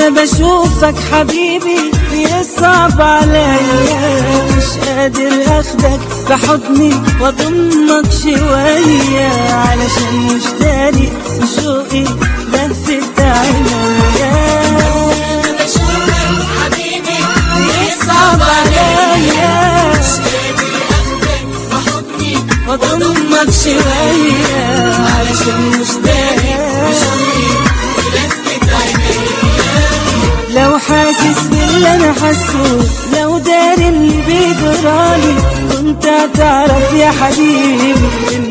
ما بشوفك حبيبي بيصعب عليا مش قادر اخدك بحضني واضمك شوية علشان مش داري شوقي لفت عينيا بيصعب عليا واضمك شوية علشان مش داري لو حاسس باللي انا حاسه لو داري اللي بيجرالي كنت هتعرف يا حبيبي